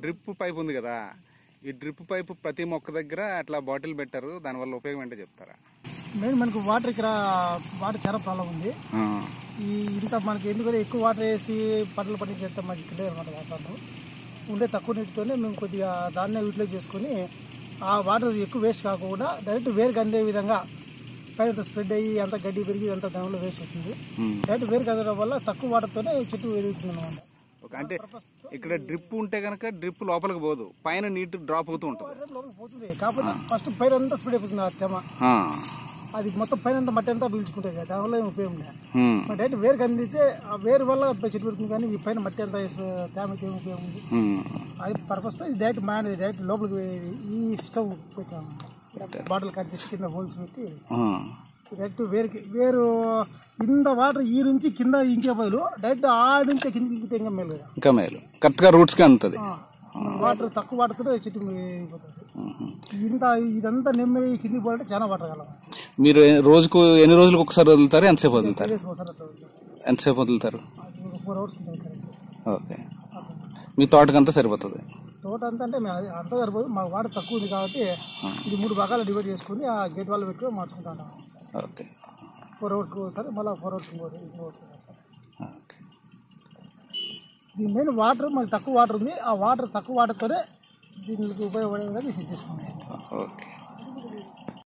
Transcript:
Drip pipe ఉంది కదా ఈ డ్రిప్ పైప్ ప్రతి మొక్క దగ్గర అట్లా బాటిల్ పెట్టారు దానివల్ల ఉపయోగం ఏంటో చెప్తారా మెయిన్ మనకు వాటర్ ఇక్కడ వాటర్ చాలా ప్రాబ్లం ఉంది ఆ, ఈ ఇంత మనకి ఎందుకంటే ఎక్కువ వాటర్ వేసి పంటలు పండించేంత మనకి ఇక్కడ లేదు అనమాట వాటర్ ఉండే తక్కువ నీటితోనే మేము కొద్దిగా దాన్నే యూటిలైజ్ చేసుకొని ఆ వాటర్ ఎక్కువ వేస్ట్ కాకుండా డైరెక్ట్ వేరుకి అందే విధంగా పైన స్ప్రెడ్ అయ్యి అంత గడ్డి పెరిగి అంత దానిలో వేస్ట్ అవుతుంది ఉమ్. డైరెక్ట్ వేరుకి అందడం వల్ల తక్కువ వాటర్తోనే చెట్టు ఎదుగుతుంది అనమాట ఓకే అంటే ఇక్కడ డ్రిప్ ఉంటే కనుక డ్రిప్ లోపలికి పోదు పైన నీటి డ్రాప్ అవుతూ ఉంటుంది లోపలికి పోతుంది కాకపోతే ఫస్ట్ పైన అంతా స్ప్రెడ్ అయిపోతుంది ఆ తెమ ఆ, అది మొత్తం పైన అంతా మట్టి అంతా పీల్చుకుంటుంది దానివల్ల ఏం ఉపయోగం లేదు ఉమ్, మరి డైరెక్ట్ వేరుకి అందితే ఆ వేరు వల్ల చెట్టు పెడుతుంది కానీ ఈ పైన మట్టి అంతా వేసి తేమకి ఏం ఉపయోగం ఉంది ఉమ్. అది పర్పస్ ఇది డైరెక్ట్ మ్యాన్ డైరెక్ట్ లోపలికి పోయి- ఈ సిస్టమ్ పెట్టాము బాటిల్ కట్ చేసి కింద హోల్స్ పెట్టి ఆ, డైరెక్ట్ వేరుకి వేరు ఇంత వాటర్ ఈ నుంచి కింద ఇంకే బదులు డైరెక్ట్ ఆ నుంచి కింద ఇంకితే ఇంకా మేలు కదా ఇంకా మేలు కరెక్ట్గా రూట్స్కి అందుతుంది ఆ, వాటర్ తక్కువ వాటర్తో చెట్టు అయిపోతుంది ఇంత ఇదంతా నెమ్మి కిందికి పోవాలంటే చాలా వాటర్ కాలం మీరు రోజుకు ఎన్ని రోజులకు ఒకసారి వదులుతారు ఎంతసేపు వదులుతారు వేసి ఒకసారి అట్లా ఉంటుంది. ఎంతసేపు వదులుతారు అది ఒక ఫోర్ అవర్స్ ఉంటుంది కరెక్ట్ ఓకే మీ తోటకంతా సరిపోతుంది తోట అంతా అంటే మేము అది అంతా సరిపోదు మా వాటర్ తక్కువ ఉంది కాబట్టి ఇది మూడు భాగాలు డివైడ్ చేసుకుని ఆ గేట్ వాళ్ళు పెట్టుకొని మార్చుకుంటా ఉంటాం ఓకే ఫోర్ అవర్స్కి ఒకసారి మళ్ళీ ఫోర్ అవర్స్కి ఇంకోటి ఇంకోసారి ఓకే దీని మెయిన్ వాటర్ మనకి తక్కువ వాటర్ ఉంది ఆ వాటర్ తక్కువ వాటర్తోనే దీనికి ఉపయోగపడే విధంగా సెట్ చేసుకుంటాం ఓకే